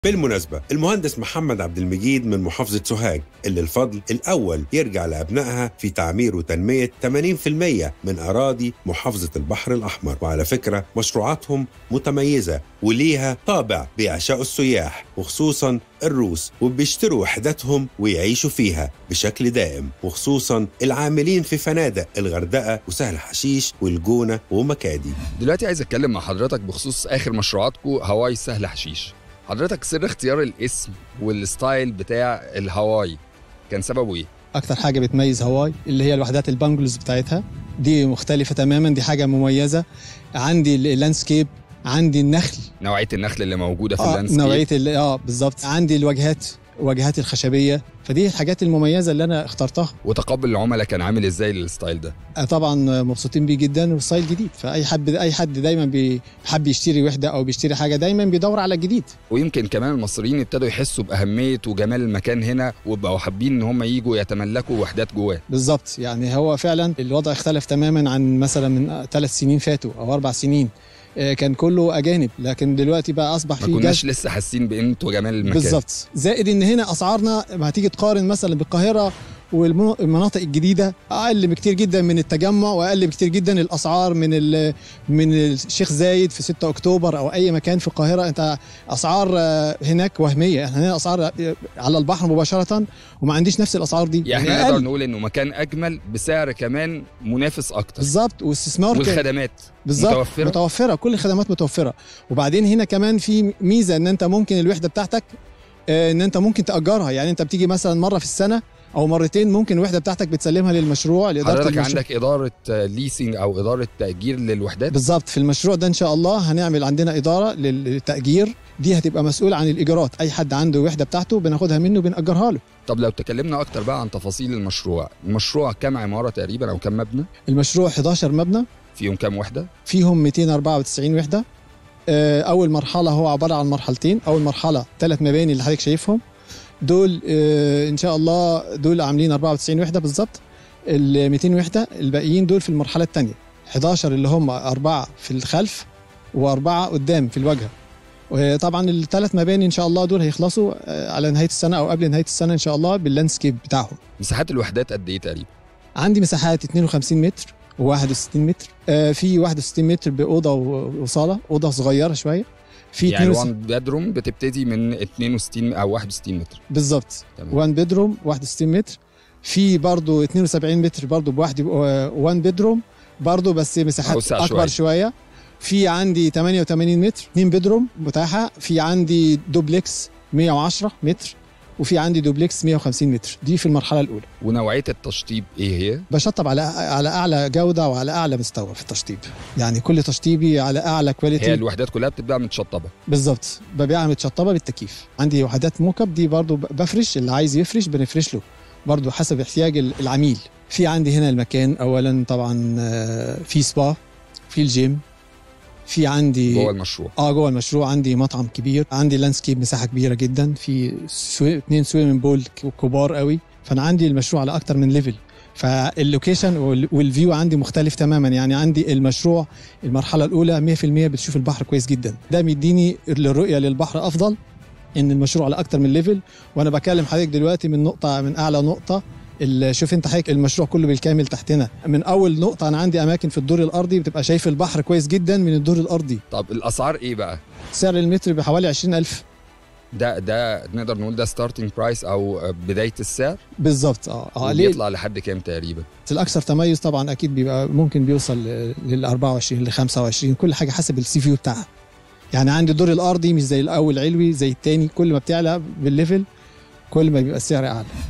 بالمناسبة المهندس محمد عبد المجيد من محافظة سوهاج اللي الفضل الأول يرجع لأبنائها في تعمير وتنمية 80% من أراضي محافظة البحر الأحمر وعلى فكرة مشروعاتهم متميزة وليها طابع بيعشقوا السياح وخصوصا الروس وبيشتروا وحداتهم ويعيشوا فيها بشكل دائم وخصوصا العاملين في فنادق الغردقة وسهل حشيش والجونة ومكادي دلوقتي عايز اتكلم مع حضرتك بخصوص اخر مشروعاتكم هواي سهل حشيش حضرتك سر اختيار الاسم والستايل بتاع الهواي كان سببه ايه اكتر حاجه بتميز هواي اللي هي الوحدات البانجلوز بتاعتها دي مختلفه تماما دي حاجه مميزه عندي اللاندسكيب عندي النخل نوعيه النخل اللي موجوده في اه اللاندسكيب نوعيه ال- اه بالظبط عندي الواجهات واجهات الخشبيه فدي الحاجات المميزه اللي انا اخترتها وتقبل العملاء كان عامل ازاي للستايل ده آه طبعا مبسوطين بيه جدا وستايل جديد فاي حد اي حد دايما بيحب يشتري وحده او بيشتري حاجه دايما بيدور على الجديد ويمكن كمان المصريين ابتدوا يحسوا باهميه وجمال المكان هنا وبقوا حابين ان هم يجوا يتملكوا وحدات جواه بالظبط يعني هو فعلا الوضع اختلف تماما عن مثلا من ثلاث سنين فاتوا او اربع سنين آه، كان كله اجانب لكن دلوقتي بقى اصبح ما في كناش جذب لسه حاسين بقيمه وجمال المكان بالظبط زائد ان هنا اسعارنا ما هتيجي تقارن مثلا بالقاهره والمناطق الجديده اقل بكتير جدا من التجمع واقل بكتير جدا الاسعار من ال- من الشيخ زايد في 6 اكتوبر او اي مكان في القاهره انت اسعار آه، هناك وهميه احنا هنا اسعار آه، على البحر مباشره وما عنديش نفس الاسعار دي يعني إحنا نقدر أقل. نقول انه مكان اجمل بسعر كمان منافس اكتر بالظبط واستثمار كان- والخدمات بالظبط متوفرة؟ متوفره كل الخدمات متوفره وبعدين هنا كمان في ميزه ان انت ممكن الوحده بتاعتك آه، ان انت ممكن تاجرها يعني انت بتيجي مثلا مره في السنه او مرتين ممكن الوحده بتاعتك بتسلمها للمشروع لاداره حضرتك المشروع عندك اداره ليسنج او اداره تاجير للوحدات بالظبط في المشروع ده ان شاء الله هنعمل عندنا اداره للتاجير دي هتبقى مسؤول عن الايجارات اي حد عنده وحده بتاعته بناخدها منه وبنأجرها له طب لو تكلمنا اكتر بقى عن تفاصيل المشروع المشروع كام عماره تقريبا او كام مبنى المشروع 11 مبنى فيهم كام وحده فيهم 294 وحده آه، اول مرحله هو عباره عن مرحلتين اول مرحله ثلاث مباني اللي حضرتك شايفهم دول آه، ان شاء الله دول عاملين 94 وحده بالظبط ال 200 وحده الباقيين دول في المرحله الثانيه 11 اللي هم اربعه في الخلف واربعه قدام في الواجهه وطبعا الثلاث مباني ان شاء الله دول هيخلصوا آه، على نهايه السنه او قبل نهايه السنه ان شاء الله باللاندسكيب بتاعهم مساحات الوحدات قد ايه تقريبا عندي مساحات 52 متر و61 متر آه في 61 متر باوضه و- وصاله اوضه صغيره شويه في يعني 62 الوان بيدروم بتبتدي من 62 او 61 متر بالظبط تمام 1 بيدروم 61 متر في برضه 72 متر برضه بواحد 1 بيدروم برضه بس مساحات أوسع اكبر شوية. شويه في عندي 88 متر 2 بيدروم متاحه في عندي دوبلكس 110 متر وفي عندي دوبلكس 150 متر دي في المرحله الاولى ونوعيه التشطيب ايه هي بشطب على على اعلى جوده وعلى اعلى مستوى في التشطيب يعني كل تشطيبي على اعلى هي كواليتي الوحدات كلها بتبقى متشطبه بالظبط ببيعها متشطبه بالتكييف عندي وحدات موكب دي برضو ب- بفرش اللي عايز يفرش بنفرش له برضو حسب احتياج ال- العميل في عندي هنا المكان اولا طبعا آه، في سبا في الجيم في عندي جوه المشروع اه جوه المشروع عندي مطعم كبير عندي لاندسكيب مساحه كبيره جدا في سوي... اتنين سويمنج بول ك- كبار قوي فانا عندي المشروع على اكتر من ليفل فاللوكيشن وال- والفيو عندي مختلف تماما يعني عندي المشروع المرحله الاولى 100% بتشوف البحر كويس جدا ده مديني الرؤيه للبحر افضل ان المشروع على اكتر من ليفل وانا بكلم حضرتك دلوقتي من نقطه من اعلى نقطه ال- شوف انت حضرتك المشروع كله بالكامل تحتنا من اول نقطه انا عندي اماكن في الدور الارضي بتبقى شايف البحر كويس جدا من الدور الارضي طب الاسعار ايه بقى سعر المتر بحوالي 20000 ده ده نقدر نقول ده ستارتنج برايس او بدايه السعر بالظبط اه اه ليه بيطلع لحد كام تقريبا الاكثر تميز طبعا اكيد بيبقى ممكن بيوصل لل 24 ل 25 كل حاجه حسب السي فيو بتاعها يعني عندي الدور الارضي مش زي الاول علوي زي التاني كل ما بتعلى بالليفل كل ما بيبقى السعر اعلى